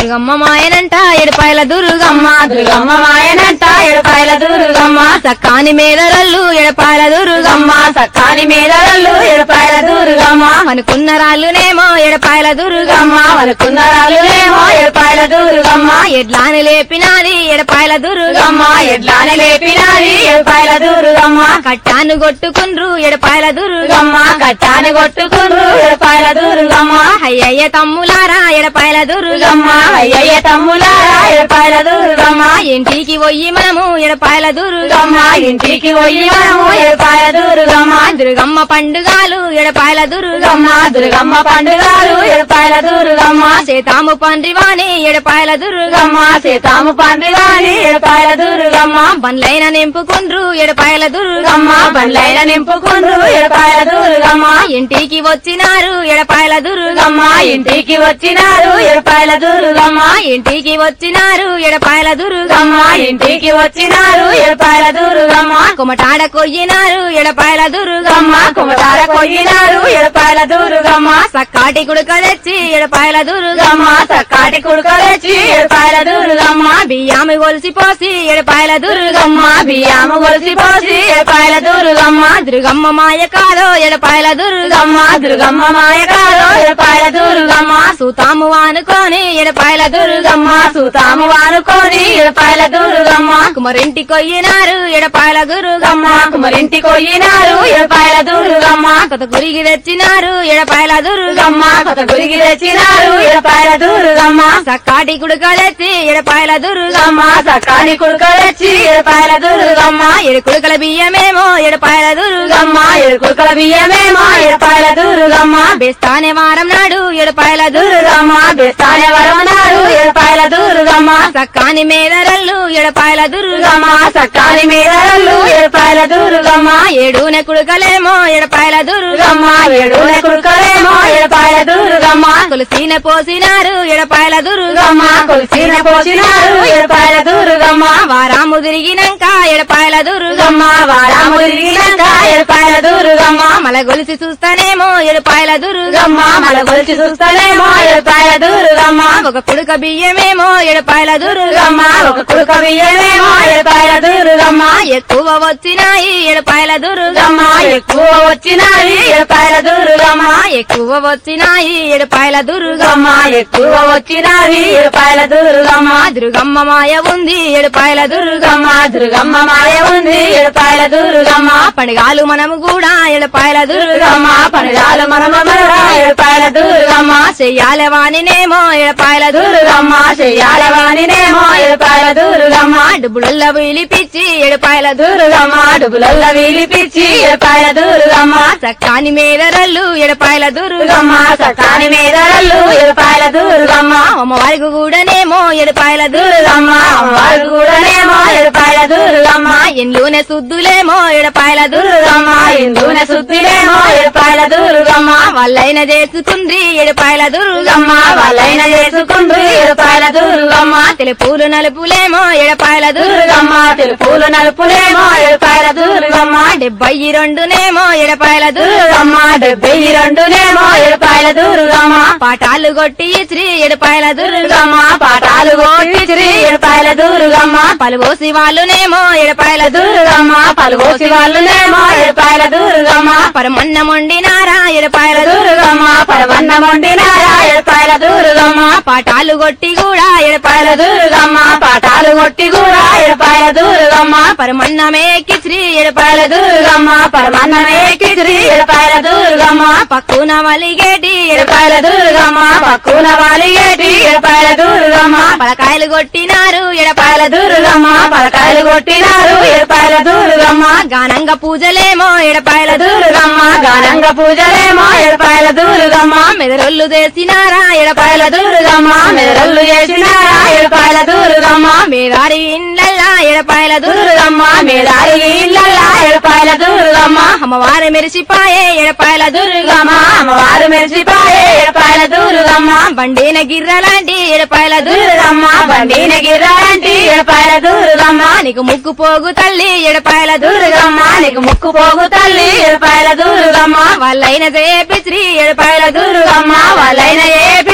దుర్గమ్మ మాయనంట ఎడపాయల దుర్గమ్మ దుర్గమ్మ మాయనంట ఎడపాయల దుర్గమ్మ సక్కాని మేదరల్లు ఎడపాయల దుర్గమ్మ సక్కాని మీదరల్లు ఎడపాయల దుర్గమ్మ అనుకున్న రాళ్ళునేమో ఎడపాయల దుర్గమ్మ వరకున్నరాలులేమో ఎడపాయల దుర్గమ్మ ఎడ్లాని లేపినాది ఎడపాయల దుర్గమ్మ దుర్గమ్మ ఎడ్లానే లేపినాది ఎడపాయల దుర్గమ్మ కట్టాను కొట్టుకుండ్రు ఎడపాయల దుర్గమ్మ దుర్గమ్మ కట్టాని కొట్టుకుండ్రు ఎడపాయల దుర్గమ్మ అయ్యయ్య తమ్ములారా ఎడపాయల దుర్గమ్మ దుర్గమ్మ అయ్యయ్య తమ్ములారా ఎడపాయల దుర్గమ్మ ఇంటికి పోయి మనము ఎడపాయల దుర్గమ్మ దుర్గమ్మ ఇంటికి పోయి మనము ఎడపాయల దుర్గమ్మ దుర్గమ్మ పండుగలు ఎడపాయల దుర్గమ్మ దుర్గమ్మ దుర్గమ్మ పండుగలు ఎడపాయల దుర్గమ్మ సీతాము పండ్రివాణి ఎడపాయల దుర్గమ్మ దుర్గమ్మ సీతాము పండుగని ఎడపాయల దుర్గమ్మ బండ్లైన నింపుకుండ్రు ఎడపాయల దుర్గమ్మ దుర్గమ్మ బండ్లైన నింపుకుండ్రు ఎడపాయల దుర్గమ్మ ఇంటికి వచ్చినారు ఎడపాయల దుర్గమ్మ దుర్గమ్మ ఇంటికి వచ్చినారు ఎడపాయల దుర్గమ్మ ఇంటికి వచ్చినారు ఎడపాయల దుర్గమ్మ దుర్గమ్మ ఇంటికి వచ్చినారు ఎడపాయల దుర్గమ్మ కుమటాడ కొయ్యినారు ఎడపాయల దుర్గమ్మ దుర్గమ్మ కుమటార కొయ్యినారు ఎడపాయల దుర్గమ్మ సక్కాటి కుడుక తెచ్చి ఎడపాయల దుర్గమ్మ దుర్గమ్మ సక్కాటి కుడుకలొచ్చి ఎడపాయల దుర్గమ్మ బియ్యాము గొలిసి పోసి ఎడపాయల దుర్గమ్మ దుర్గమ్మ బియ్యము గొలిసి పోసి ఎడపాయల దుర్గమ్మ దుర్గమ్మ మాయ కాదో ఎడపాయల దుర్గమ్మ దుర్గమ్మ దుర్గమ్మ మాయకాలు ఎడపాయల దుర్గమ్మ సూతాము వానుకొని ఎడపాయల దుర్గమ్మ దుర్గమ్మ సూతాము వానుకొని ఎడపాయల దుర్గమ్మ కుమరింటి కొయ్యినారు ఎడపాయల దుర్గమ్మ దుర్గమ్మ కుమరింటి కొయ్యినారు ఎడపాయల దుర్గమ్మ కొత్త గురికి తెచ్చినారు ఎడపాయల దుర్గమ్మ దుర్గమ్మ కొత్త గురికి తెచ్చినారు ఎడపాయల దుర్గమ్మ సక్కాటి కుడుక తెచ్చి ఎడపాయల దుర్గమ్మ దుర్గమ్మ సకాని కుడుకలొచ్చి ఎడపాయల దుర్గమ్మ ఎడు కుడుకల బియ్యమేమో ఎడపాయల దుర్గమ్మ దుర్గమ్మ ఎడుకుల బియ్యమేమో ఎడపాయల దుర్గమ్మ బెస్తానే వారం నాడు ఎడపాయల దుర్గమ్మ దుర్గమ్మ బెస్తానే వరమనాడు ఎడపాయల దుర్గమ్మ సక్కాని మేదరల్లు ఎడపాయల దుర్గమ్మ దుర్గమ్మ సకాని మీదరల్లు ఎడపాయల దుర్గమ్మ ఏడున కుడుకలేమో ఎడపాయల దుర్గమ్మ దుర్గమ్మ ఏడున కుడుకలేమో ఎడపాయల దుర్గమ్మ కొలసీన పోసినారు ఎడపాయల దుర్గమ్మ దుర్గమ్మ కొలిసిన పోసినారు ఎడపాయల దుర్గమ్మ వారాము తిరిగినాక ఎడపాయల దుర్గమ్మ దుర్గమ్మ వారాము తిరిగినాక ఎడపాయల దుర్గమ్మ మల గొలిసి చూస్తానేమో ఎడపాయల దుర్గమ్మ దుర్గమ్మ మన గొలిచి చూస్తానేమో ఎడపాయల దుర్గమ్మ ఒక కుడుక బియ్యమేమో ఎడపాయల దుర్గమ్మ దుర్గమ్మ ఒక కుడుక బియ్యమేమో ఎడపాయల దుర్గమ్మ ఎక్కువ వచ్చినాయి ఎడపాయల దుర్గమ్మ దుర్గమ్మ ఎక్కువ వచ్చినాయి ఎడపాయల దుర్గమ్మ ఎక్కువ వచ్చినాయి ఎడపాయల దుర్గమ్మ దుర్గమ్మ ఎక్కువ వచ్చినాయి ఎడపాయల దుర్గమ్మ దుర్గమ్మ మాయ ఉంది ఎడపాయల దుర్గమ్మ దుర్గమ్మ దుర్గమ్మ మాయ ఉంది ఎడపాయల దుర్గమ్మ పండుగాలు మనము కూడా ఎడపాయల దుర్గమ్మ దుర్గమ్మ పనులాలు మనమ ఎడపాయల దుర్గమ్మ చెయ్యాల వాణినేమో ఎడపాయల దుర్గమ్మ దుర్గమ్మ చెయ్యాల వాణినేమో ఎడపాయల దుర్గమ్మ డుబులల్ల పిలిపించి ఎడపాయల దుర్గమ్మ దుర్గమ్మ డుబులల్ల వీలిపిచ్చి ఎడపాయల దుర్గమ్మ సక్కాని మేదరల్లు ఎడపాయల దుర్గమ్మ దుర్గమ్మ సకాని మీదరల్లు ఎడపాయల దుర్గమ్మ అమ్మవారికి కూడానేమో ఎడపాయల దుర్గమ్మ దుర్గమ్మ అమ్మవారు కూడానేమో ఎడపాయల దుర్గమ్మ ఎన్లోనే సుద్దులేమో ఎడపాయల దుర్గమ్మ దుర్గమ్మ ఇందున శుద్ధిలేమో ఎడపాయల దుర్గమ్మ వాళ్ళైన చేసుకుండ్రి ఎడపాయల దుర్గమ్మ దుర్గమ్మ వాళ్ళైన చేసుకుండ్రు ఎడపాయల దుర్గమ్మ తెలుపులు నలుపులేమో ఎడపాయల దుర్గమ్మ దుర్గమ్మ తెలుపులు నలుపులేమో ఎడపాయల దుర్గమ్మ డెబ్బై రెండునేమో ఎడపాయల దుర్గమ్మ దుర్గమ్మ డెబ్బై రెండునేమో ఎడపాయల దుర్గమ్మ పాఠాలు కొట్టి శ్రీ ఎడపాయల దుర్గమ్మ దుర్గమ్మ పాఠాలు కోటిశ్రీ ఎడపాయల దుర్గమ్మ పలుగోసి వాళ్ళునేమో ఎడపాయల దుర్గమ్మ దుర్గమ్మ పలుగోసి వాళ్ళునేమో ఎడపాయల దుర్గమ్మ పరమన్నం వండినారా ఎడపాయల దుర్గమ్మ దుర్గమ్మ పరవన్న వండినారా ఎడపాయల దుర్గమ్మ పాఠాలు కొట్టి కూడా ఎడపాయల పాయల దుర్గమ్మ పాఠాలు కొట్టి కూడా ఎడపాయల దుర్గమ్మ పరమన్నమే శ్రీ ఎడపాయల పాయల దుర్గమ్మ పరమన్నమే కిచిరి ఎడపాయల దుర్గమ్మ పక్కున వలిగేటి ఎడపాయల దుర్గమ్మ పక్కున వాలిగేటి ఎడపాయల దుర్గమ్మ పలకాయలు కొట్టినారు ఎడపాయల పాయల దుర్గమ్మ పలకాయలు కొట్టినారు ఎడపాయల దుర్గమ్మ గానంగా పూజలేమో ఎడపాయల దుర్గమ్మ దుర్గమ్మ గానంగ పూజలేమో ఎడపాయల దుర్గమ్మ మెదరొల్లు చేసినారా ఎడపాయల పాయల దుర్గమ్మ మెదరల్లు చేసినారా ఎడపాయల దుర్గమ్మ మేదారి ఇండ్లల్లా ఎడపాయల దుర్గమ్మ దుర్గమ్మ మేదారి ఇళ్ళల్లా ఎడపాయల దుర్గమ్మ అమ్మవారు మెరిసిపాయే ఎడపాయల దుర్గమ్మ దుర్గమ్మ అమ్మవారు మెరిసిపాయే ఎడపాయల దుర్గమ్మ బండిన గిర్రలాంటి ఎడపాయల దుర్గమ్మ దుర్గమ్మ బండిన గిర్రాంటి ఎడపాయల దుర్గమ్మ నీకు ముక్కు పోగు తల్లి ఎడపాయల దుర్గమ్మ దుర్గమ్మ నీకు ముక్కు పోగు తల్లి ఎడపాయల దుర్గమ్మ వాళ్ళైన చేపి శ్రీ ఎడపాయల దుర్గమ్మ దుర్గమ్మ వాళ్ళైన ఏ పిత్రి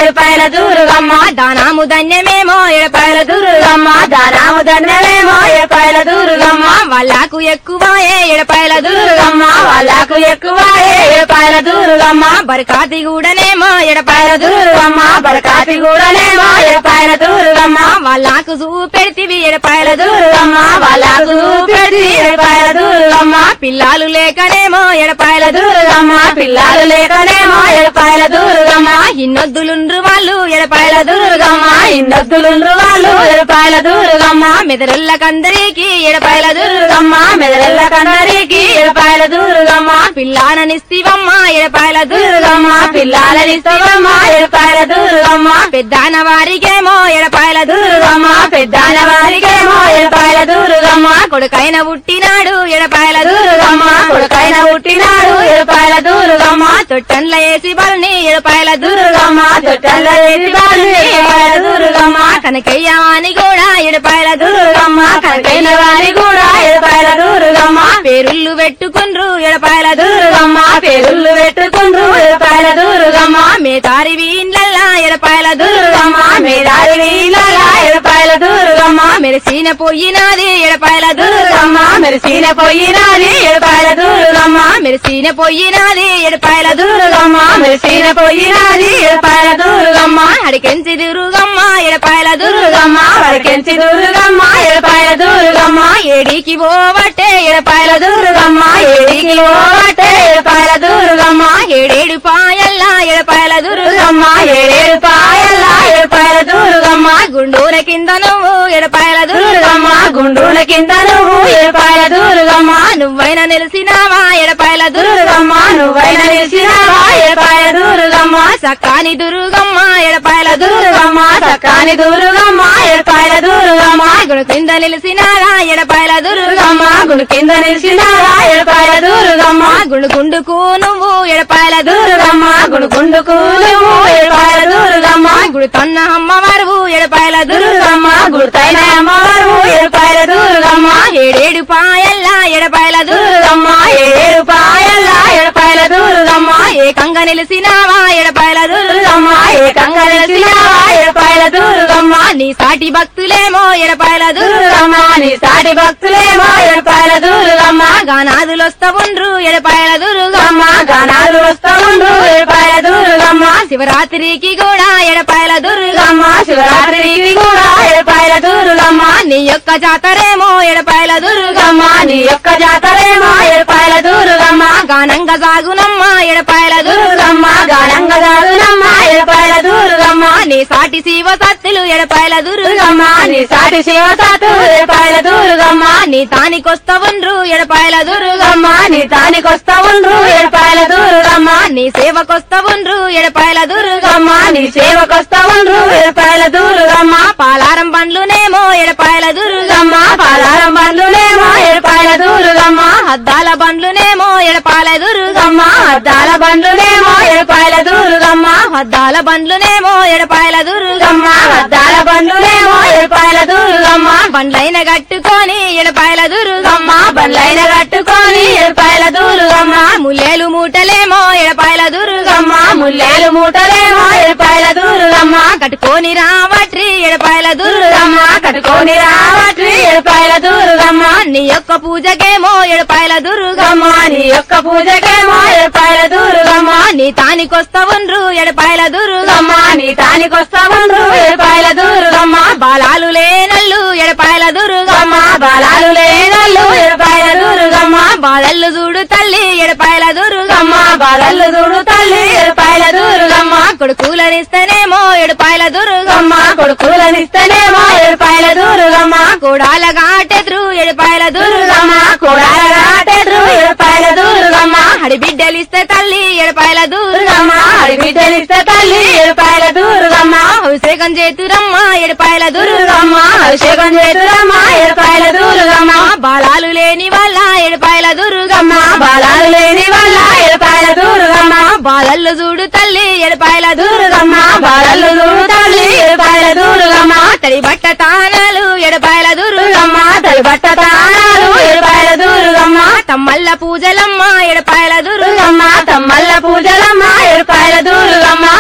ఏడుపాయల దుర్గమ్మ దానాము ధన్యమేమో ఎడపాయల దుర్గమ్మ దానాము దండమేమో ఏడుపాయల దుర్గమ్మ వాళ్ళకు ఎక్కువాయే ఎడపాయల దుర్గమ్మ వాళ్ళకు ఎక్కువ ఏడుపాయల దుర్గమ్మ బరకాతి కూడానేమో ఎడపాయల దుర్గమ్మ బరకాతి కూడానేమో ఏడుపాయల దుర్గమ్మ వాళ్ళకు చూపెడితివి ఎడపాయల దుర్గమ్మ వాళ్ళకు పెడి ఏడుపాయల దుర్గమ్మ పిల్లాలు లేకనేమో ఎడపాయల దుర్గమ్మ పిల్లలు లేకనేమో ఏడుపాయల దుర్గమ్మ ఇన్నొద్దులుండ్రు వాళ్ళు ఎడపాయల దుర్గమ్మ ఇన్నొద్దులుండ్రు వాళ్ళు ఏడుపాయల దుర్గమ్మ మెదరుల్లకందరికి ఎడపాయల దుర్గమ్మ మెదరెల్ల కన్నరికి ఏడుపాయల దుర్గమ్మ పిల్లాననిస్తివమ్మ ఎడపాయల దుర్గమ్మ పిల్లలనిస్తవమ్మ ఏడుపాయల దుర్గమ్మ పెద్దాన వారికేమో ఎడపాయల దుర్గమ్మ పెద్దాల వారికేమో ఏడుపాయల దుర్గమ్మ కొడుకైన పుట్టినాడు ఎడపాయల దుర్గమ్మ కొడుకైన పుట్టినాడు ఏడుపాయల దుర్గమ్మ తొట్టండ్ల వేసి బలని ఎడపాయల దుర్గమ్మ తొట్టల్ల వేసి బాలు ఏడుపాయల దుర్గమ్మ కనకయ్యవాని కూడా ఎడపాయల దుర్గమ్మ కనకైన వారి కూడా ఏడుపాయల దుర్గమ్మ పేరుళ్ళు పెట్టుకుండ్రు ఎడపాయల దుర్గమ్మ పేరుళ్ళు పెట్టుకుండ్రు ఏడుపాయల దుర్గమ్మ మేతారి వీళ్ళల్లా ఎడపాయల దుర్గమ్మ మేదారి వీళ్ళ ఏడుపాయల దుర్గమ్మ మెరిసిన పోయినాది ఎడపాయల దుర్గమ్మ మెరిసిన పోయినాది ఏడుపాయల దుర్గమ్మ మెరిసిన పోయినాది ఎడపాయల దుర్గమ్మ మెరిసిన పోయినాది ఏడుపాయల దుర్గమ్మ అడికెంచి దుర్గమ్మ ఎడపాయల దుర్గమ్మ వరకెంచి దుర్గమ్మ ఏడుపాయల దుర్గమ్మ ఏడికి పోవట్టే ఎడపాయల దుర్గమ్మ ఏడికి ఓటే ఏడుపాయల దుర్గమ్మ ఏడేడు పాయల్లా ఎడపాయల దుర్గమ్మ ఏడేడు పాయల ఏడుపాయల దుర్గమ్మ గుండూర కింద నువ్వు ఎడపాయల దుర్గమ్మ గుండూల కింద నువ్వు ఏడుపాయల దుర్గమ్మ నువ్వైనా నిలిసినావా ఎడపాయల దుర్గమ్మ నువ్వైన నిలిచినావా ఏడుపాయల దుర్గమ్మ సక్కాని దుర్గమ్మ ఎడపాయల దుర్గమ్మ చక్కాని దుర్గమ్మ ఏడుపాయల దుర్గమ్మ గుణ కింద నిలిసినారా ఎడపాయల దుర్గమ్మ దుర్గమ్మ గుడి కింద నిలిచినావా ఏడుపాయల దుర్గమ్మ గుండు గుండుకు నువ్వు ఎడపాయల దుర్గమ్మ గుడుకుండుకు నువ్వు ఏడుపాయల దుర్గమ్మ గుడు తన్న అమ్మవారు ఎడపాయల దుర్గమ్మ గుర్తైన అమ్మవారు ఏడుపాయల దుర్గమ్మ ఏడేడు పాయల్లా ఎడపాయల దుర్గమ్మ ఏడు పాయల ఏడుపాయల దుర్గమ్మ ఏకంగా నిలిసినావా ఎడపాయల దుర్గమ్మ ఏకంగా నిలిచినావా ఏడుపాయల దుర్గమ్మ నీ సాటి భక్తులేమో ఎడపాయల దుర్గమ్మ నీ సాటి భక్తులేమో ఏడుపాయల దుర్గమ్మ గానాదులు వస్తా ఉండ్రు ఎడపాయల దుర్గమ్మ దుర్గమ్మ గానాలు వస్తా ఉండు ఏడుపాయల దుర్గమ్మ శివరాత్రికి కూడా ఎడపాయల దుర్గమ్మ దుర్గమ్మ శివరాత్రికి కూడా ఏడుపాయల దుర్గమ్మ నీ యొక్క జాతరేమో ఎడపాయల దుర్గమ్మ దుర్గమ్మ నీ యొక్క జాతరేమో ఏడుపాయల దుర్గమ్మ గానంగా సాగునమ్మ ఎడపాయల దుర్గమ్మ దుర్గమ్మ గానంగ దారునమ్మ ఏడుపాయల దుర్గమ్మ నీ సాటి శివ సత్తులు ఎడపాయల దుర్గమ్మ దుర్గమ్మ నీ సాటి శివతాతు ఏడుపాయల దుర్గమ్మ నీ తానికొస్తా ఉండ్రు ఎడపాయల దుర్గమ్మ దుర్గమ్మ నీ తానికొస్తా ఉండ్రు ఏడుపాయల దుర్గమ్మ నీ సేవకొస్తా ఉండ్రు ఎడపాయల దుర్గమ్మ దుర్గమ్మ నీ సేవకొస్తా ఉండ్రు ఏడుపాయల దుర్గమ్మ పాలారం పండ్లునేమో ఎడపాయల దుర్గమ్మ దుర్గమ్మ పాలారం బండ్లునేమో ఏడుపాయల దుర్గమ్మ అద్దాల బండ్లునేమో ఎడపాయల దుర్గమ్మ దుర్గమ్మ అద్దాల బండ్లునేమో ఏడుపాయల దుర్గమ్మ అద్దాల బండ్లునేమో ఎడపాయల దుర్గమ్మ దుర్గమ్మ అద్దాల బండ్లునేమో ఏడుపాయల దుర్గమ్మ బండ్లైన కట్టుకొని ఎడపాయల దుర్గమ్మ దుర్గమ్మ బండ్లైన కట్టుకొని ఏడుపాయల దుర్గమ్మ ముల్లేలు మూటలేమో ఎడపాయల దుర్గమ్మ దుర్గమ్మ ముల్లేలు మూటలేమో ఏడుపాయల దుర్గమ్మ కట్టుకొని రావట్రి ఎడపాయల దుర్గమ్మ దుర్గమ్మ కట్టుకొని రావట్రి ఏడుపాయల దుర్గమ్మ నీ యొక్క పూజకేమో ఎడపాయల దుర్గమ్మ దుర్గమ్మ నీ యొక్క పూజకేమో ఏడుపాయల దుర్గమ్మ నీ తానికొస్తా ఉండ్రు ఎడపాయల దుర్గమ్మ దుర్గమ్మ నీ తానికొస్తా ఉండ్రు ఏడుపాయల దుర్గమ్మ బాలాలు లేనల్లు ఎడపాయల దుర్గమ్మ దుర్గమ్మ బాలాలు లేనల్లు ఏడుపాయల దుర్గమ్మ బాధల్లు చూడు తల్లి ఎడపాయల దుర్గమ్మ దుర్గమ్మ బాలల్లు చూడు తల్లి ఏడుపాయల దుర్గమ్మ కొడుకులనిస్తేనేమో ఎడపాయల దుర్గమ్మ దుర్గమ్మ కొడుకులనిస్తేనేమో ఏడుపాయల దుర్గమ్మ కోడాల గాటెదురు ఎడపాయల దుర్గమ్మ దుర్గమ్మ కూడాలగాటెదురు ఏడుపాయల దుర్గమ్మ హడిబిడ్డలిస్తే తల్లి ఎడపాయల దుర్గమ్మ దుర్గమ్మ అడిబిడ్డలిస్తే తల్లి ఏడుపాయల దుర్గమ్మ అభిషేకం చేతురమ్మ ఎడపాయల దుర్గమ్మ దుర్గమ్మ అభిషేకం చేతురమ్మ ఏడుపాయల దుర్గమ్మ బాలాలు లేని వాళ్ళ ఎడపాయల దుర్గమ్మ దుర్గమ్మ బాలాలు లేని వల్ల ఏడుపాయల దుర్గమ్మ బాలల్లు చూడు తల్లి ఎడపాయల దుర్గమ్మ దుర్గమ్మ బాలలు చూడు తల్లి ఏడుపాయల దుర్గమ్మ తడి బట్ట తానాలు ఎడపాయల దుర్గమ్మ దుర్గమ్మ తడి బట్ట తాళాలు ఏడుపాయల దుర్గమ్మ తమ్మల్ల పూజలమ్మ ఎడపాయల దుర్గమ్మ దుర్గమ్మ తమ్మల్ల పూజలమ్మ ఏడుపాయల దుర్గమ్మ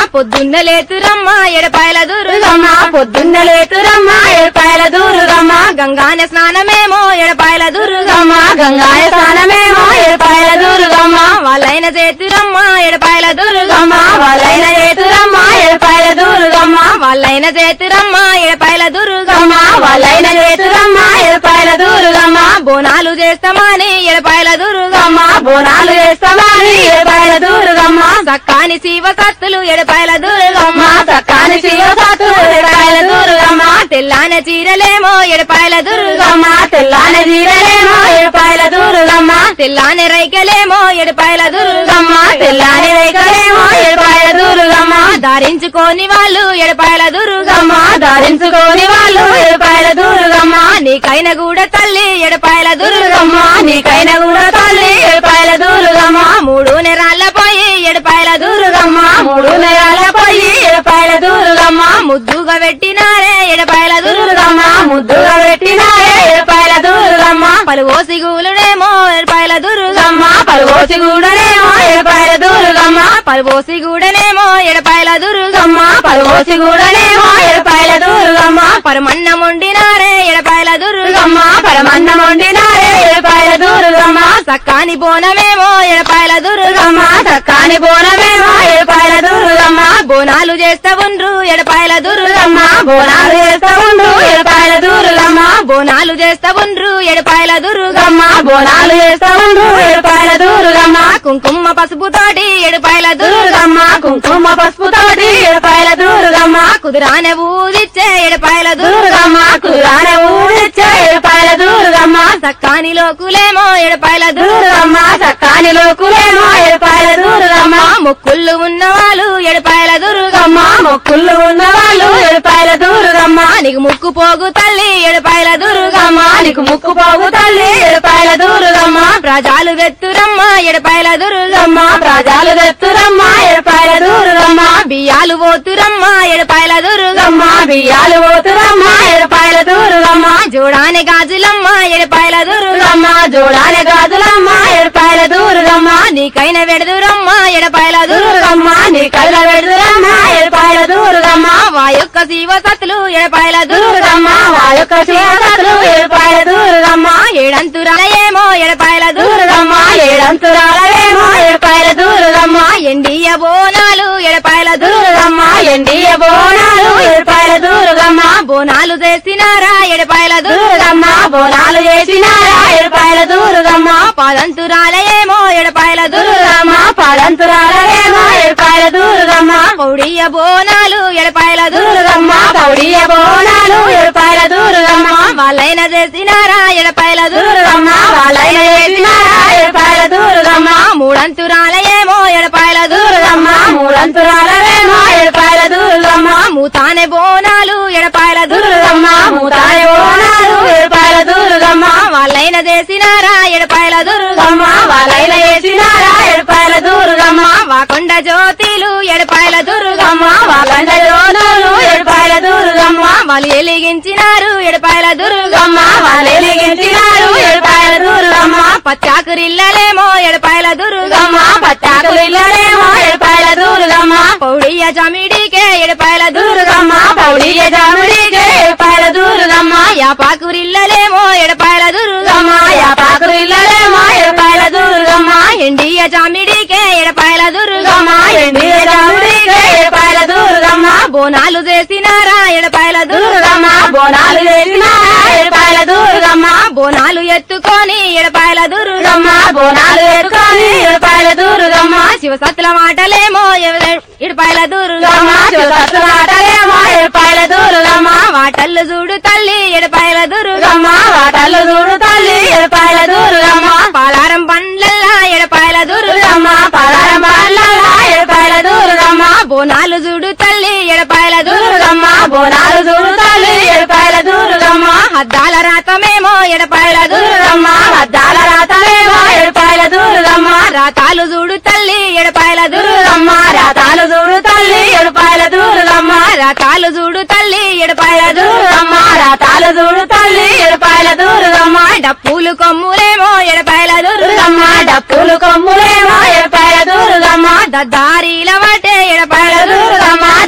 పొద్దున్న లేతురమ్మ ఎడపాయల దుర్గమ్మ దుర్గమ్మ పొద్దున్న లేతురమ్మ ఏడుపాయల దుర్గమ్మ గంగాన స్నానమేమో ఎడపాయల దుర్గమ్మ దుర్గమ్మ గంగాయ స్నానమేమో ఏడుపాయల దుర్గమ్మ వాళ్ళైన చేతురమ్మ ఎడపాయల దుర్గమ్మ దుర్గమ్మ వాళ్ళైన ఏతురమ్మ ఏడుపాయల దుర్గమ్మ వాళ్ళైన చేతురమ్మ ఎడపాయల దుర్గమ్మ దుర్గమ్మ వాళ్ళైన ఏతురమ్మ ఏడుపాయల దుర్గమ్మ బోనాలు చేస్తామని ఎడపాయల దుర్గమ్మ దుర్గమ్మ బోనాలు వేస్తామని ఏడుపాయల దుర్గమ్మ సక్కాని శివ సత్తులు ఎడపాయల దుర్గమ్మ దుర్గమ్మ చక్కని శివసాతు ఏడుపాయల దుర్గమ్మ తెల్లాన చీరలేమో ఎడపాయల దుర్గమ్మ దుర్గమ్మ తెల్లాని జీరలేమో ఏడుపాయల దుర్గమ్మ తెల్లాన రైకలేమో ఎడపాయల దుర్గమ్మ దుర్గమ్మ తెల్లాని రేఖలేమో ఏడుపాయల దుర్గమ్మ ధరించుకోని వాళ్ళు ఎడపాయల దుర్గమ్మ దుర్గమ్మ ధరించుకోని వాళ్ళు ఏడుపాయల దుర్గమ్మ నీకైన కూడా తల్లి ఎడపాయల దుర్గమ్మ దుర్గమ్మ నీకైన కూడా తల్లి ఏడుపాయల దుర్గమ్మ మూడు నెరాళ్ళ పోయి ఎడపాయల దుర్గమ్మ దుర్గమ్మ మూడు నెలల పోయి ఏడుపాయల దుర్గమ్మ ముద్దుగా పెట్టినారే ఎడపాయల దుర్గమ్మ దుర్గమ్మ ముద్దుగా పెట్టినారే ఏడుపాయల దుర్గమ్మ పలువోసి గూలుడేమో ఎడపాయల దుర్గమ్మ దుర్గమ్మ పలువోసి కూడానేమో ఏడుపాయల దుర్గమ్మ పలువోసి గూడనేమో ఎడపాయల దుర్గమ్మ దుర్గమ్మ పలువోసి కూడానేమో ఏడుపాయల దుర్గమ్మ పరమన్నం వండినారే ఎడపాయల దుర్గమ్మ దుర్గమ్మ పరమన్నం వండినారే ఏడుపాయల దుర్గమ్మ సక్కాని బోనమేమో ఎడపాయల దుర్గమ్మ దుర్గమ్మ చక్కని బోనమేమో ఏడుపాయల దుర్గమ్మ బోనాలు చేస్తా ఉండ్రు ఎడపాయల దుర్గమ్మ దుర్గమ్మ బోనాలు చేస్తా ఉండు ఏడుపాయల దుర్గమ్మ బోనాలు చేస్తా ఉండ్రు ఎడపాయల దుర్గమ్మ దుర్గమ్మ బోనాలు చేస్తా ఉండు ఏడుపాయల దుర్గమ్మ కుంకుమ పసుపు తోటి ఎడపాయల దుర్గమ్మ దుర్గమ్మ కుంకుమ పసుపు తోటి ఏడుపాయల దుర్గమ్మ కుదురానే ఊదిచ్చే ఎడపాయల దుర్గమ్మ దుర్గమ్మ కురాన ఊరిచ్చే ఏడుపాయల దుర్గమ్మ సక్కాని లోకులేమో ఎడపాయల దుర్గమ్మ దుర్గమ్మ చక్కాని లోకులేమో ఏడుపాయల దుర్గమ్మ మొక్కుళ్ళు ఉన్నవాళ్ళు ఎడపాయల దుర్గమ్మ దుర్గమ్మ మొక్కుళ్ళు ఉన్న వాళ్ళు ఏడుపాయల దుర్గమ్మ నీకు ముక్కు పోగు తల్లి ఎడపాయల దుర్గమ్మ దుర్గమ్మ నీకు ముక్కు పోగు తల్లి ఏడుపాయల దుర్గమ్మ ప్రజాలు వెత్తురమ్మ ఎడపాయల దుర్గమ్మ దుర్గమ్మ ప్రజలు తెత్తురమ్మ ఏడుపాయల దుర్గమ్మ బియ్యాలు పోతురమ్మ ఎడపాయల దుర్గమ్మ దుర్గమ్మ బియ్యాలు పోతురమ్మ ఏడుపాయల దుర్గమ్మ జోడాని గాజులమ్మ ఎడపాయల దుర్గమ్మ దుర్గమ్మ జోడాల గాజులమ్మ ఏడుపాయల దుర్గమ్మ నీకైన వెడదురమ్మ ఎడపాయల దుర్గమ్మ దుర్గమ్మ నీ కళ్ళ పెడుతురమ్మ ఏడుపాయల దుర్గమ్మ వా యొక్క శివ సత్తులు ఎడపాయల దుర్గమ్మ దుర్గమ్మ వా యొక్క చేతలు ఏడుపాయల దుర్గమ్మ ఏడంతురాల ఏమో ఎడపాయల దుర్గమ్మ దుర్గమ్మ ఏడంతురాలవేమో ఏడుపాయల దుర్గమ్మ ఎండియ బోనాలు ఎడపాయల దుర్గమ్మ దుర్గమ్మ ఎండియ బోనాలు ఏడుపాయల దుర్గమ్మ బోనాలు చేసినారా ఎడపాయల దుర్గమ్మ దుర్గమ్మ బోనాలు చేసినారా ఏడుపాయల దుర్గమ్మ పాదంతురాల ఏమో ఎడపాయల దుర్గమ్మ దుర్గమ్మ పడంతురాలవేమో ఏడుపాయల దుర్గమ్మ పౌడియ బోనాలు ఎడపాయల దుర్గమ్మ దుర్గమ్మ పౌడియ బోనాలు ఏడుపాయల దుర్గమ్మ వాళ్ళైన చేసినారా ఎడపాయల దుర్గమ్మ దుర్గమ్మ వాళ్ళైన చేసినారా ఏడుపాయల దుర్గమ్మ మూడంతురాల ఏమో ఎడపాయల దుర్గమ్మ దుర్గమ్మ మూడంతురాలవేమో ఏడుపాయల దుర్గమ్మ మూతానే బోనాలు ఎడపాయల దుర్గమ్మ దుర్గమ్మ మూతాయ బోనాలు ఏడుపాయల దుర్గమ్మ వాళ్ళైన చేసినారా ఎడపాయల దుర్గమ్మ దుర్గమ్మ వాళ్ళైన చేసినారా ఏడుపాయల దుర్గమ్మ వాకొండ జ్యోతిలు ఎడపాయల దుర్గమ్మ దుర్గమ్మ వాళ్ళ యోనాలు ఏడుపాయల దుర్గమ్మ వాళ్ళు ఎలిగించినారు ఎడపాయల దుర్గమ్మ దుర్గమ్మ వాళ్ళు ఎలిగించినారు ఏడుపాయల దుర్గమ్మ పచ్చాకురిల్లలేమో ఎడపాయల దుర్గమ్మ దుర్గమ్మ పట్టాకులు ఇల్లలేమో ఏడుపాయల దుర్గమ్మ పౌడియ చమిడికే ఎడపాయల దుర్గమ్మ దుర్గమ్మ పౌడియ జాముడికే ఏడుపాయల దుర్గమ్మ యాపాకురిల్లలేమో ఎడపాయల దుర్గమ్మ దుర్గమ్మ యాపాకులు ఇల్లలేమో ఏడుపాయల దుర్గమ్మ ఎండియ చామిడికే ఎడపాయల దుర్గమ్మ దుర్గమ్మ ఎండియ జాముడికే ఏడుపాయల దుర్గమ్మ బోనాలు చేసినారా ఎడపాయల దుర్గమ్మ దుర్గమ్మ బోనాలు చేసినారా ఏడుపాయల దుర్గమ్మ బోనాలు ఎత్తుకొని ఎడపాయల దుర్గమ్మ దుర్గమ్మ బోనాలు ఎత్తుకొని ఏడుపాయల దుర్గమ్మ శివసత్తుల మాటలేమో ఎవ- ఎడపాయల దుర్గమ్మ దుర్గమ్మ శివసత్తులాటలేమో ఏడుపాయల దుర్గమ్మ వాటల్లు చూడు తల్లి ఎడపాయల దుర్గమ్మ దుర్గమ్మ వాటలు చూడు తల్లి ఏడుపాయల దుర్గమ్మ పాలారం పండ్లల్లా ఎడపాయల దుర్గమ్మ దుర్గమ్మ పలారం బాలలా ఏడుపాయల దుర్గమ్మ బోనాలు చూడు తల్లి ఎడపాయల దుర్గమ్మ దుర్గమ్మ బోనాలు చూడు తల్లి ఏడుపాయల దుర్గమ్మ హద్దాల రాతమేమో ఎడపాయల దుర్గమ్మ దుర్గమ్మ అద్దాల రాతలేమో ఏడుపాయల దుర్గమ్మ రాతాలు చూడు తల్లి ఎడపాయల దుర్గమ్మ దుర్గమ్మ రాతాలు చూడు తల్లి ఏడుపాయల దుర్గమ్మ రాతాలు చూడు తల్లి ఎడపాయల దుర్గమ్మ దుర్గమ్మ రాతాలు చూడు తల్లి ఏడుపాయల దుర్గమ్మ డప్పులు కొమ్ములేమో ఎడపాయల దుర్గమ్మ దుర్గమ్మ డప్పులు కొమ్ములేమో ఏడుపాయల దుర్గమ్మ దద్దారీల వాటే ఎడపాయల దుర్గమ్మ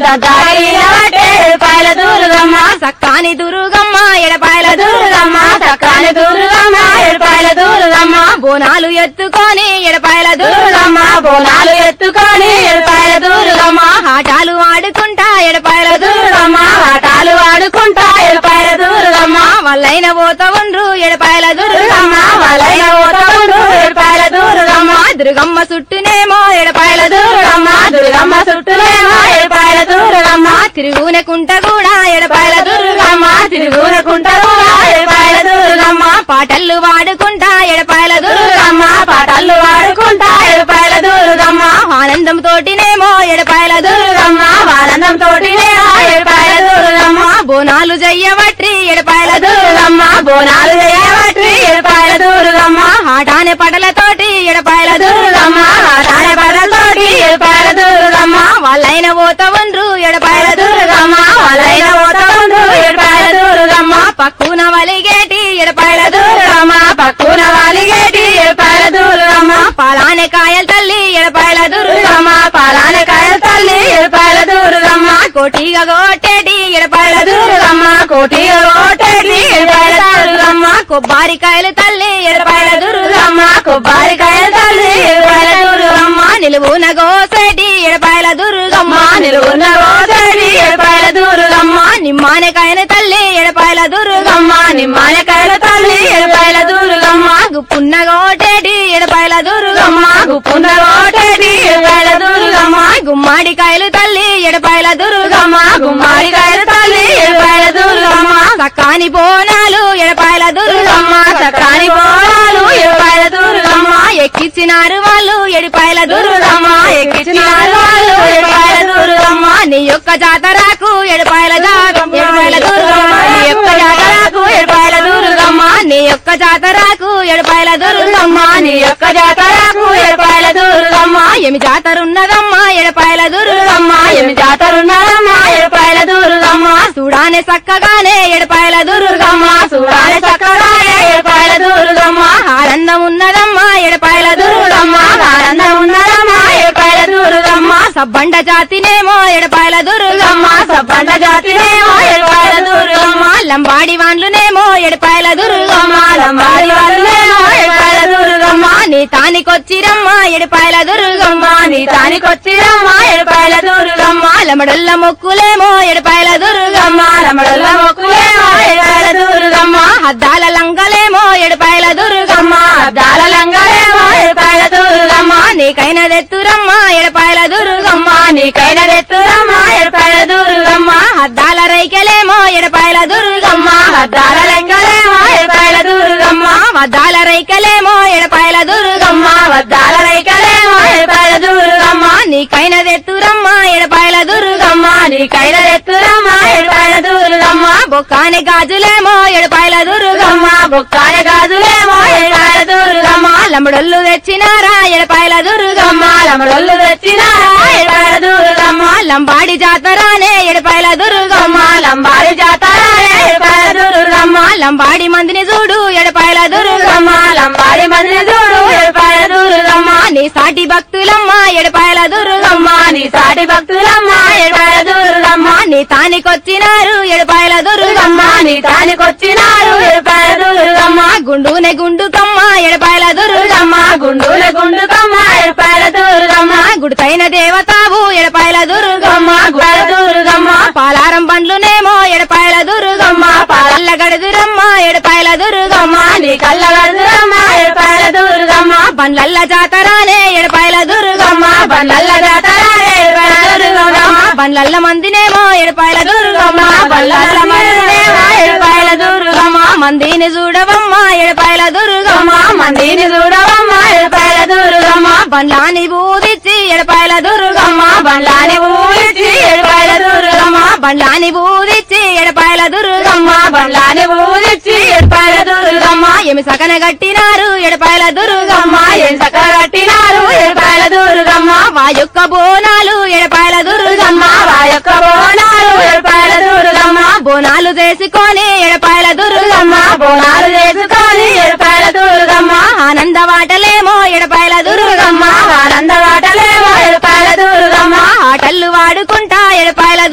దారి బట్టే ఏడుపాయల దుర్గమ్మ సక్కాని దుర్గమ్మ ఎడపాయల దుర్గమ్మ సకాని దుర్గమ్మ ఏడుపాయల దుర్గమ్మ బోనాలు ఎత్తుకొని ఎడపాయల దుర్గమ్మ దుర్గమ్మ బోనాలు ఎత్తుకొని ఏడుపాయల దుర్గమ్మ ఆటాలు ఆడుకుంటా ఎడపాయల దుర్గమ్మ దుర్గమ్మ ఆటాలు ఆడుకుంటా ఏడుపాయల దుర్గమ్మ వల్లైన పోత ఉండ్రు ఎడపాయల దుర్గమ్మ దుర్గమ్మ వలైన ఓతముండు ఏడుపాయల దుర్గమ్మ దుర్గమ్మ చుట్టూనేమో ఎడపాయల దుర్గమ్మ దుర్గమ్మ చుట్టూలేమో ఏడుపాయల దుర్గమ్మ తిరుగునే కుంట కూడా ఎడపాయల దుర్గమ్మ దుర్గమ్మ తిరుగునుకుంటారు ఏడుపాయల దుర్గమ్మ పాటలు వాడుకుంటా ఎడపాయల దుర్గమ్మ దుర్గమ్మ పాటలు వాడుకుంటా ఏడుపాయల దుర్గమ్మ ఆనందం తోటినేమో ఎడపాయల దుర్గమ్మ దుర్గమ్మ ఆనందం తోటినే ఏడుపాయల దుర్గమ్మ బోనాలు జయ్యబట్టి ఎడపాయల దుర్గమ్మ దుర్గమ్మ బోనాలు చేయబట్టి ఏడుపాయల దుర్గమ్మ ఆటానే పటలతోటి ఎడపాయల దుర్గమ్మ దుర్గమ్మ ఆటాడే పడలతోటి ఏడుపాయల దుర్గమ్మ వాళ్ళైన పోత ఉండ్రు ఎడపాయల దుర్గమ్మ దుర్గమ్మ వాళ్ళైన ఓతముండు ఏడుపాయల దుర్గమ్మ పక్కున వలిగేటి ఎడపాయల దుర్గమ్మ దుర్గమ్మ పక్కున వాలిగేటి ఏడుపాయల దుర్గమ్మ పాలానే కాయల తల్లి ఎడపాయల దుర్గమ్మ దుర్గమ్మ పాలానకాయల తల్లి ఏడుపాయల దుర్గమ్మ కోటిగా కొట్టేటి ఎడపాయల దుర్గమ్మ దుర్గమ్మ కోటి ఓటేటి ఏడుపాయల దుర్గమ్మ కొబ్బరికాయలు తల్లి ఎడపాయల దుర్గమ్మ దుర్గమ్మ కొబ్బరికాయల తల్లి ఏడుపాయల దుర్గమ్మ నిలువున గోసేటి ఎడపాయల దుర్గమ్మ అమ్మ నిలువున్న ఓటేటి ఏడుపాయల దుర్గమ్మ నిమ్మానకాయల తల్లి ఎడపాయల దుర్గమ్మ దుర్గమ్మ నిమ్మానకాయల తల్లి ఏడుపాయల దుర్గమ్మ గుప్పున్న గోటేటి ఎడపాయల దుర్గమ్మ దుర్గమ్మ గుప్పున్న ఓటేటి ఏడుపాయల దుర్గమ్మ గుమ్మాడికాయలు తల్లి ఎడపాయల దుర్గమ్మ దుర్గమ్మ గుమ్మడికాయల తల్లి ఏడుపాయల దుర్గమ్మ సకాని బోనాలు ఎడపాయల దుర్గమ్మ దుర్గమ్మ సకాని పోరాలు ఏడుపాయల దుర్గమ్మ ఎక్కిచ్చినారు వాళ్ళు ఎడిపాయల దుర్గమ్మ దుర్గమ్మ ఎక్కించినారు వాళ్ళు ఏడుపాయల దుర్గమ్మ నీ యొక్క జాతరకు ఎడపాయల జా- ఎడపాయల దుర్గమ్మ నీ యొక్క జాతరకు ఏడుపాయల దుర్గమ్మ నీ యొక్క జాతరకు ఎడపాయల దుర్గమ్మ దుర్గమ్మ నీ యొక్క జాతరకు ఏడుపాయల దుర్గమ్మ ఏమి జాతర ఉన్నదమ్మా ఎడపాయల దుర్గమ్మ దుర్గమ్మ ఏమి జాతరున్నారమ్మ ఏడుపాయల దుర్గమ్మ చూడానే చక్కగానే ఎడపాయల దుర్గమ్మ దుర్గమ్మ చూడాలి చక్కగా ఏడుపాయల దుర్గమ్మ ఆనందం ఉన్నదమ్మా ఎడపాయల దుర్గమ్మ దుర్గమ్మ ఆనందం ఉన్నదమ్మ ఏడుపాయల దుర్గమ్మ సబ్బండ జాతినేమో ఎడపాయల దుర్గమ్మ దుర్గమ్మ సబ్బండ జాతినేమో ఏడుపాయల దుర్గమ్మ లంబాడి వాన్లునేమో ఎడపాయల దుర్గమ్మ దుర్గమ్మ లంబాడి వాళ్ళేమో ఏడుపాయల దుర్గమ్మ నీ తానికొచ్చిరమ్మ ఎడపాయల దుర్గమ్మ దుర్గమ్మ నీ తానికొచ్చిరమ్మ ఏడుపాయల దుర్గమ్మ లమడల్ల మొక్కులేమో ఎడపాయల దుర్గమ్మ దుర్గమ్మ రమడల మొక్కులేమో ఏడుపాయల దుర్గమ్మ హద్దాల లంగలేమో ఎడపాయల దుర్గమ్మ దుర్గమ్మ అద్దాల లంగలేమో ఏడుపాయల దుర్గమ్మ నీకైన దెత్తురమ్మ ఎడపాయల దుర్గమ్మ దుర్గమ్మ నీకైన రెత్తురమ్మ ఏడుపాయల దుర్గమ్మ హద్దాల రైకెలేమో ఎడపాయల దుర్గమ్మ దుర్గమ్మ అద్దాల లంగలేమో ఏడుపాయల దుర్గమ్మ వద్దాల రైకలేమో ఎడపాయల దుర్గమ్మ దుర్గమ్మ వద్దాల రైకలేమో ఏడుపాయల దుర్గమ్మ నీకైన దెత్తురమ్మ ఎడపాయల దుర్గమ్మ దుర్గమ్మ నీకైన రెత్తురమ్మ ఏడుపాయల దుర్గమ్మ బొక్కాని గాజులేమో ఎడపాయల దుర్గమ్మ దుర్గమ్మ బొక్కాల గాజులేమో ఏడుపాయల దుర్గమ్మ లమ్మడొల్లు తెచ్చినారా ఎడపాయల దుర్గమ్మ దుర్గమ్మ లమడొల్లు తెచ్చినారా ఏడుపాయల దుర్గమ్మ లంబాడి జాతరానే ఎడపాయల దుర్గమ్మ దుర్గమ్మ లంబాడి జాతర ఏడుపాయల దుర్గమ్మ లంబాడి మందిని చూడు ఎడపాయల దుర్గమ్మ దుర్గమ్మ లంబాడి మంది చూడు ఏడుపాయల దుర్గమ్మ నీ సాటి భక్తులమ్మ ఎడపాయల దుర్గమ్మ దుర్గమ్మ నీ సాటి భక్తులమ్మ ఏడుపాయల దుర్గమ్మ నీ తానికొచ్చినారు ఎడపాయల దుర్గమ్మ దుర్గమ్మ నీ తానికొచ్చినారు ఏడుపాయల దుర్గమ్మ గుండునే గుండుకమ్మ ఎడపాయల దుర్గమ్మ దుర్గమ్మ గుండుల గుండుకమ్మ ఏడుపాయల దుర్గమ్మ గుడితైన దేవతావు ఎడపాయల దుర్గమ్మ దుర్గమ్మ గుడ దుర్గమ్మ పాలారం పండ్లునేమో ఎడపాయల దుర్గమ్మ దుర్గమ్మ పాల పల్ల గడుదురమ్మ ఎడపాయల దుర్గమ్మ దుర్గమ్మ నీ కళ్ళ గడుదురమ్మ ఏడుపాయల దుర్గమ్మ బండ్లల్ల జాతరానే ఎడపాయల దుర్గమ్మ దుర్గమ్మ బండ్లల్ల జాతర ఏడుపాయల దుర్గమ్మ బండ్లల్ల మందినేమో ఎడపాయల దుర్గమ్మ దుర్గమ్మ బల్లల మరుదేవా ఏడుపాయల దుర్గమ్మ మందిని చూడవమ్మ ఎడపాయల దుర్గమ్మ దుర్గమ్మ మందిని చూడవమ్మ ఏడుపాయల దుర్గమ్మ బండ్లాని బూదిచ్చి ఎడపాయల దుర్గమ్మ దుర్గమ్మ బండ్లాని ఊరిచి ఏడుపాయల దుర్గమ్మ బండ్లాని బూదిచ్చి ఎడపాయల దుర్గమ్మ దుర్గమ్మ బండ్లాని ఊరిచి ఏడుపాయల దుర్గమ్మ ఎమి సకన గట్టినారు ఎడపాయల దుర్గమ్మ దుర్గమ్మ ఏం చక్క కట్టినారు ఏడుపాయల దుర్గమ్మ మా యొక్క బోనాలు ఎడపాయల దుర్గమ్మ దుర్గమ్మ వా యొక్క బోనాలు ఏడుపాయల దుర్గమ్మ బోనాలు చేసుకొని ఎడపాయల దుర్గమ్మ దుర్గమ్మ బోనాలు చేసుకొని ఏడుపాయల దుర్గమ్మ ఆనంద వాటలేమో ఎడపాయల దుర్గమ్మ దుర్గమ్మ ఆనంద వాటలేమో ఏడుపాయల దుర్గమ్మ ఆటలు వాడుకుంటా ఎడపాయల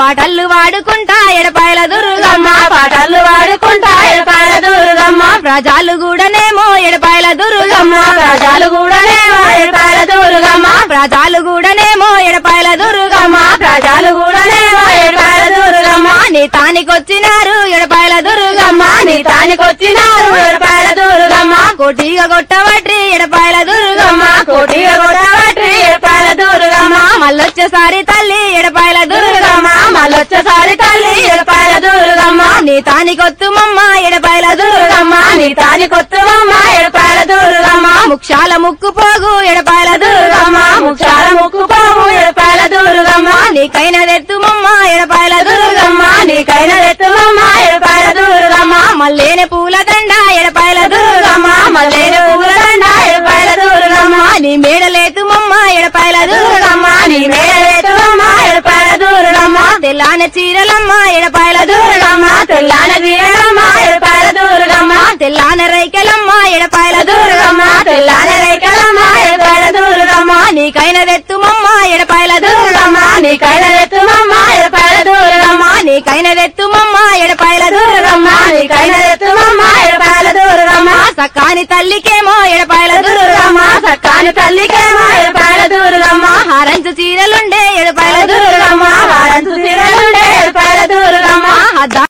పాటలు వాడుకుంటా ఎడపాయల దుర్గమ్మ పాటలు వాడుకుంటా ఎడపాయల దుర్గమ్మ ప్రజలు కూడానేమో ఎడపాయల దుర్గమ్మ ప్రజలు కూడానేమో ఎడపాయల దుర్గమ్మ ప్రజలు కూడానేమో ఎడపాయల దుర్గమ్మ ప్రజలు కూడానేమో ఎడపాయల దుర్గమ్మ నీ తానికొచ్చినారు ఎడపాయల దుర్గమ్మ నీ తానికొచ్చినారు ఎడపాయల దుర్గమ్మ కోటిగా కొట్టవట్రి ఎడపాయల దుర్గమ్మ కోటిగా కొట్టబట్టి ఎడపాయల దుర్గమ్మ మళ్ళొచ్చేసారి తల్లి ఎడపాయల దుర్గమ్మ దుర్గమ్మ మళ్ళొచ్చసారి తల్లి ఎడపాయల దుర్గమ్మ నీ తానికొత్తుమమ్మ ఎడపాయల దుర్గమ్మ దుర్గమ్మ నీ తానికొత్తువమ్మ ఎడపాయల దుర్గమ్మ ముక్షాల ముక్కు పోగు ఎడపాయల దుర్గమ్మ దుర్గమ్మ ముచ్చాల ముక్కు పోము ఎడపాయల దుర్గమ్మ నీకైన తెత్తుమమ్మ ఎడపాయల దుర్గమ్మ దుర్గమ్మ నీకైన ఎత్తువమ్మ ఎడపాయల దుర్గమ్మ మల్లేని పూల దండ ఎడపాయల దుర్గమ్మ దుర్గమ్మ మల్లేరు పువ్వులండ ఎడపాయల దుర్గమ్మ నీ మేడలేతుమమ్మ ఎడపాయల దుర్గమ్మ దుర్గమ్మ నీ మేడలేతువమ్మ ఎడపాయల దుర్గమ్మ తెల్లాన చీరలమ్మ ఎడపాయల దుర్గమ్మ దుర్గమ్మ తెల్లాన దీనమ్మ ఎడపాయల దుర్గమ్మ తెల్లాన రైకెలమ్మ ఎడపాయల దుర్గమ్మ దుర్గమ్మ తెల్లాన రేఖలమ్మ ఎడపాయల దుర్గమ్మ నీకైన తెత్తుమమ్మ ఎడపాయల దుర్గమ్మ దుర్గమ్మ నీకైన ఎత్తువమ్మ ఎడపాయల దుర్గమ్మ నీకైన తెత్తుమమ్మ ఎడపాయల దుర్గమ్మ దుర్గమ్మ నీకైన ఎత్తువమ్మ ఎడపాయల దుర్గమ్మ సకాని తల్లికేమో ఎడపాయల దుర్గమ్మ దుర్గమ్మ సక్కాని తల్లికేమో ఎడపాయల దుర్గమ్మ హారంచు చీరలుండే ఎడపాయల దుర్గమ్మ దుర్గమ్మ వారంతు తిరలుండే ఎడపాయల దుర్గమ్మ దా